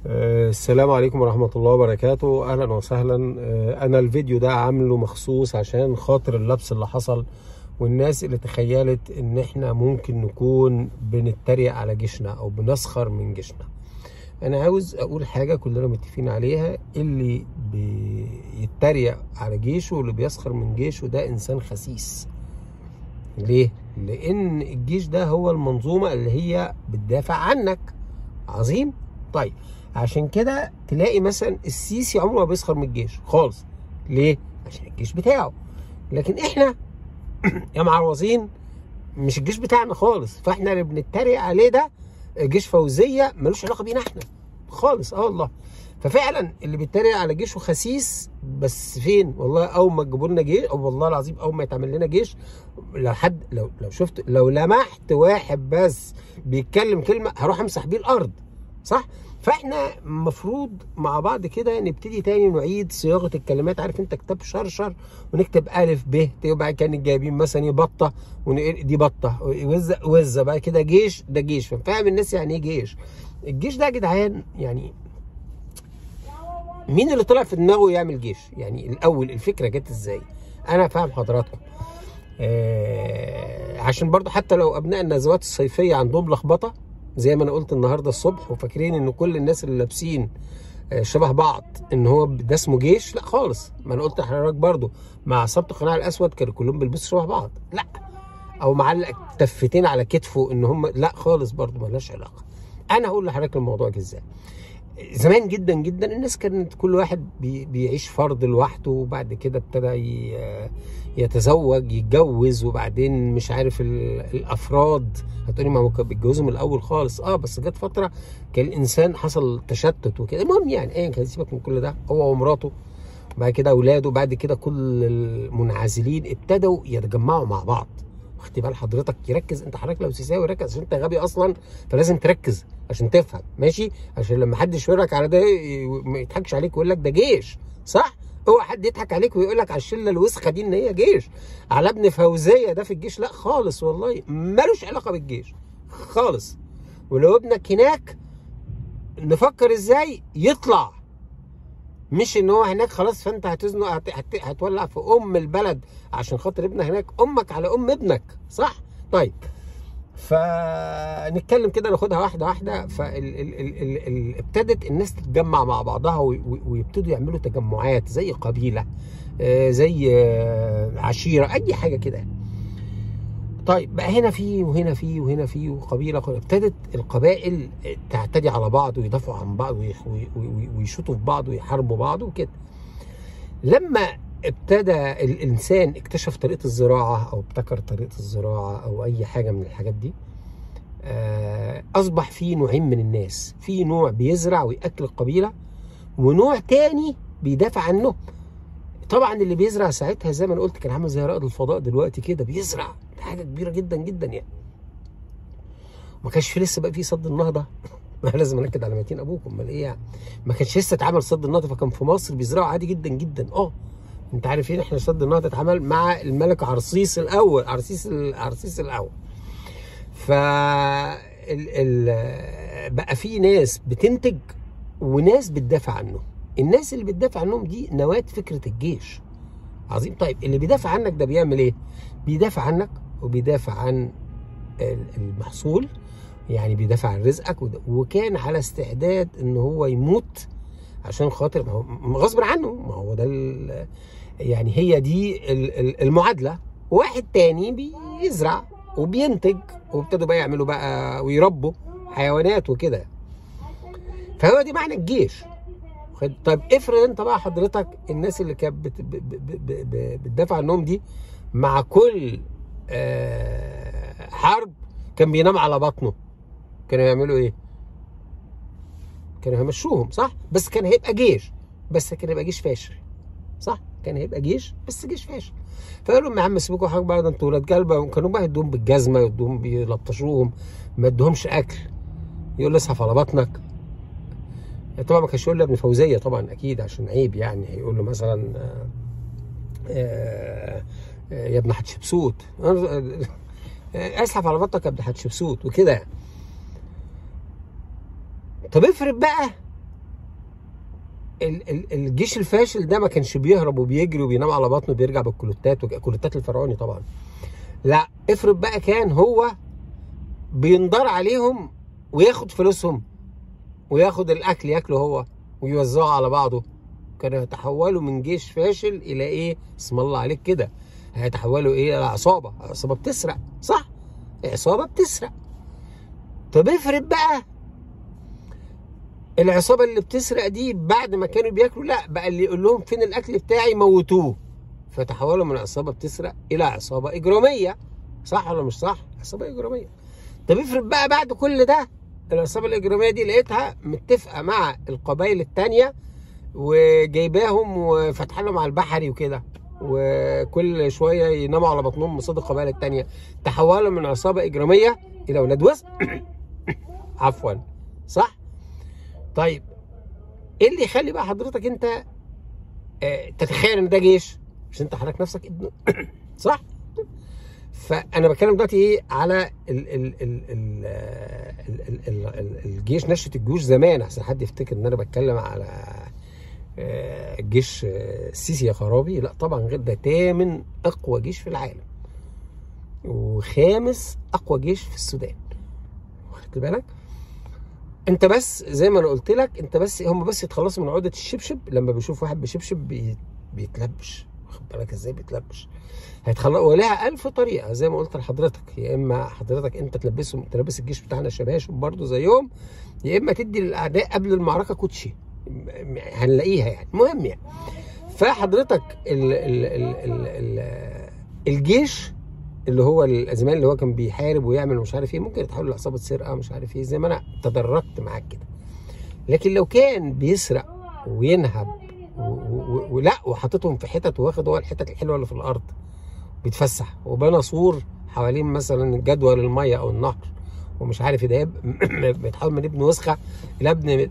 آه، السلام عليكم ورحمة الله وبركاته أهلا وسهلا آه، أنا الفيديو ده عامله مخصوص عشان خاطر اللبس اللي حصل والناس اللي تخيلت إن إحنا ممكن نكون بنتريق على جيشنا أو بنسخر من جيشنا أنا عاوز أقول حاجة كلنا متفقين عليها اللي بيتريق على جيشه واللي بيسخر من جيشه ده إنسان خسيس ليه؟ لأن الجيش ده هو المنظومة اللي هي بتدافع عنك عظيم طيب عشان كده تلاقي مثلا السيسي عمره ما بيسخر من الجيش خالص ليه؟ عشان الجيش بتاعه لكن احنا يا معروزين مش الجيش بتاعنا خالص فاحنا اللي بنتريق عليه ده جيش فوزيه ملوش علاقه بينا احنا خالص اه والله ففعلا اللي بيتريق على جيشه خسيس بس فين والله اول ما تجيبوا لنا جيش او والله العظيم اول ما يتعمل لنا جيش لو حد لو لو شفت لو لمحت واحد بس بيتكلم كلمه هروح امسح بيه الارض صح فاحنا المفروض مع بعض كده نبتدي تاني نعيد صياغه الكلمات عارف انت كتاب شرشر ونكتب الف ب تبقى كان جايبين مثلا بطه دي بطه وزه وزه بقى كده جيش ده جيش فاهم الناس يعني ايه جيش الجيش ده يا جدعان يعني مين اللي طلع في دماغه يعمل جيش يعني الاول الفكره جت ازاي انا فاهم حضراتكم آه عشان برضو حتى لو ابناء النزوات الصيفيه عندهم لخبطه زي ما انا قلت النهارده الصبح وفاكرين ان كل الناس اللي لابسين شبه بعض ان هو ده اسمه جيش لا خالص ما انا قلت لحضرتك برضو مع عصابه القناع الاسود كانوا كلهم بيلبسوا شبه بعض لا او معلق تفتين على كتفه ان هم لا خالص برضو مالهاش علاقه انا هقول لحضرتك الموضوع ازاي زمان جدا جدا الناس كانت كل واحد بي بيعيش فرد لوحده وبعد كده ابتدى يتزوج يتجوز وبعدين مش عارف الافراد هتقولي ما هو كان بيتجوزوا من الاول خالص اه بس جت فتره كان الانسان حصل تشتت وكده المهم يعني ايا كان سيبك من كل ده هو ومراته بعد كده اولاده بعد كده كل المنعزلين ابتدوا يتجمعوا مع بعض واخد بال حضرتك يركز انت حضرتك لو سيساوي ركز عشان انت غبي اصلا فلازم تركز عشان تفهم ماشي عشان لما حد يشاورك على ده ما يضحكش عليك ويقول لك ده جيش صح اوعى حد يضحك عليك ويقول لك على الشله الوسخه دي ان هي جيش على ابن فوزيه ده في الجيش لا خالص والله ملوش علاقه بالجيش خالص ولو ابنك هناك نفكر ازاي يطلع مش ان هو هناك خلاص فانت هتزنق هت... هت... هتولع في ام البلد عشان خاطر ابنك هناك امك على ام ابنك صح طيب فنتكلم كده ناخدها واحده واحده فابتدت الناس تتجمع مع بعضها ويبتدوا يعملوا تجمعات زي قبيله زي عشيره اي حاجه كده طيب بقى هنا في وهنا في وهنا في وقبيله ابتدت القبائل تعتدي على بعض ويدافعوا عن بعض ويشوطوا في بعض ويحاربوا بعض وكده لما ابتدى الانسان اكتشف طريقه الزراعه او ابتكر طريقه الزراعه او اي حاجه من الحاجات دي اصبح في نوعين من الناس في نوع بيزرع وياكل القبيله ونوع تاني بيدافع عنه طبعا اللي بيزرع ساعتها زي ما انا قلت كان عامل زي رائد الفضاء دلوقتي كده بيزرع حاجه كبيره جدا جدا يعني ما كانش في لسه بقى في صد النهضه ما لازم انكد على ميتين ابوكم امال ايه يعني ما كانش لسه اتعمل صد النهضه فكان في مصر بيزرعوا عادي جدا جدا اه انت عارفين احنا صد النهضه اتعمل مع الملك عرسيس الاول عرسيس عرسيس الاول ف ال ال بقى في ناس بتنتج وناس بتدافع عنهم الناس اللي بتدافع عنهم دي نواه فكره الجيش عظيم طيب اللي بيدافع عنك ده بيعمل ايه بيدافع عنك وبيدافع عن المحصول يعني بيدافع عن رزقك وكان على استعداد ان هو يموت عشان خاطر ما هو غصب عنه ما هو ده يعني هي دي المعادله واحد تاني بيزرع وبينتج وابتدوا بقى يعملوا بقى ويربوا حيوانات وكده فهو دي معنى الجيش طيب افرض انت بقى حضرتك الناس اللي كانت بت بتدافع عنهم دي مع كل حرب كان بينام على بطنه كانوا يعملوا ايه؟ كانوا هيمشوهم صح؟ بس كان هيبقى جيش بس كان هيبقى جيش فاشل صح؟ كان هيبقى جيش بس جيش فاشل فقالوا لهم يا عم سيبكم حاجه بقى ده انتوا ولاد كلبه كانوا بقى يدوهم بالجزمه يدوهم بيلطشوهم ما يدوهمش اكل يقول له اسحف على بطنك طبعا ما كانش يقول له ابن فوزيه طبعا اكيد عشان عيب يعني هيقول له مثلا آآ آآ يا ابن حتشبسوت اسحف على بطنك يا ابن حتشبسوت وكده طب افرض بقى ال- ال- الجيش الفاشل ده ما كانش بيهرب وبيجري وبينام على بطنه وبيرجع بالكلوتات وكلوتات الفرعوني طبعا لا افرض بقى كان هو بينضر عليهم وياخد فلوسهم وياخد الاكل ياكله هو ويوزعه على بعضه كانوا يتحولوا من جيش فاشل الى ايه اسم الله عليك كده هيتحولوا ايه الى عصابه عصابه بتسرق صح عصابه بتسرق طب افرض بقى العصابه اللي بتسرق دي بعد ما كانوا بياكلوا لا بقى اللي يقول لهم فين الاكل بتاعي موتوه فتحولوا من عصابه بتسرق الى عصابه اجراميه صح ولا مش صح عصابه اجراميه طب افرض بقى بعد كل ده العصابه الاجراميه دي لقيتها متفقه مع القبائل التانيه وجايباهم وفاتحه لهم على البحري وكده وكل شويه يناموا على بطنهم قصاد القبائل التانيه تحولوا من عصابه اجراميه الى ولاد وسط عفوا صح طيب ايه اللي يخلي بقى حضرتك انت آه، تتخيل ان ده جيش مش انت حضرتك نفسك ابن صح فانا بتكلم دلوقتي ايه على ال ال ال ال آه، ال ال ال ال الجيش نشأة الجيوش زمان عشان حد يفتكر ان انا بتكلم على آه، الجيش آه، السيسي يا خرابي لا طبعا غير ده تامن اقوى جيش في العالم وخامس اقوى جيش في السودان واخد بالك انت بس زي ما انا قلت لك انت بس هم بس يتخلصوا من عقده الشبشب لما بيشوف واحد بشبشب بي بيتلبش واخد بالك ازاي بيتلبش هيتخلق ولها ألف طريقه زي ما قلت لحضرتك يا اما حضرتك انت تلبسهم تلبس الجيش بتاعنا شباشب برضه زيهم يا اما تدي للاعداء قبل المعركه كوتشي م- م- هنلاقيها يعني المهم يعني فحضرتك ال ال ال ال ال الجيش اللي هو الازمان اللي هو كان بيحارب ويعمل مش عارف ايه ممكن يتحول لعصابه سرقه مش عارف ايه زي ما انا تدرجت معاك كده لكن لو كان بيسرق وينهب و- و- و- ولا وحاططهم في حتت واخد هو الحتت الحلوه اللي في الارض بيتفسح وبنى سور حوالين مثلا جدول الميه او النهر ومش عارف ايه ده يب- بيتحول من ابن وسخه الى ابن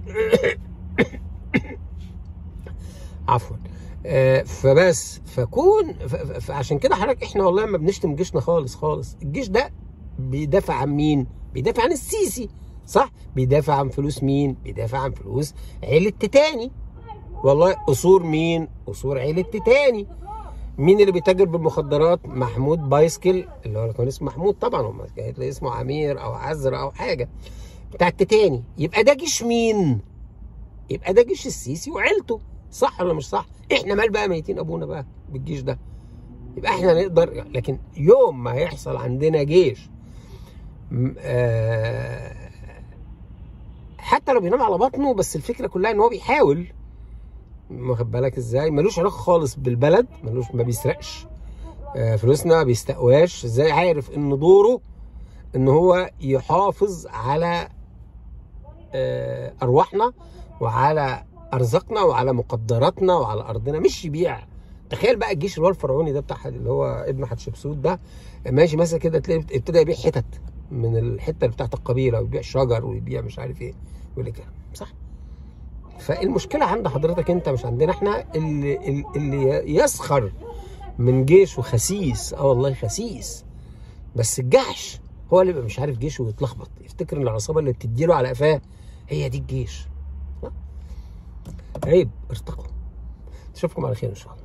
عفوا آه، فبس فكون ف- ف- فعشان كده حضرتك احنا والله ما بنشتم جيشنا خالص خالص الجيش ده بيدافع عن مين بيدافع عن السيسي صح بيدافع عن فلوس مين بيدافع عن فلوس عيلة تيتاني والله قصور مين قصور عيلة تيتاني مين اللي بيتاجر بالمخدرات محمود بايسكل اللي هو كان اسمه محمود طبعا هم هتلاقي اسمه عمير او عزرا او حاجه بتاع التيتاني يبقى ده جيش مين يبقى ده جيش السيسي وعيلته صح ولا مش صح احنا مال بقى ميتين ابونا بقى بالجيش ده يبقى احنا نقدر لكن يوم ما هيحصل عندنا جيش م- آه، حتى لو بينام على بطنه بس الفكره كلها ان هو بيحاول واخد بالك ازاي ملوش علاقه خالص بالبلد ملوش ما بيسرقش آه، فلوسنا ما بيستقواش ازاي عارف ان دوره ان هو يحافظ على آه، ارواحنا وعلى ارزاقنا وعلى مقدراتنا وعلى ارضنا مش يبيع تخيل بقى الجيش اللي هو الفرعوني ده بتاع اللي هو ابن حتشبسوت ده ماشي مثلا كده تلاقي ابتدى يبيع حتت من الحته اللي بتاعت القبيله ويبيع شجر ويبيع مش عارف ايه يقول لك صح فالمشكله عند حضرتك انت مش عندنا احنا اللي اللي يسخر من جيش وخسيس اه والله خسيس بس الجحش هو اللي بيبقى مش عارف جيشه ويتلخبط يفتكر ان العصابه اللي بتديله على قفاه هي دي الجيش لا. عيب ارتقوا اشوفكم على خير ان شاء الله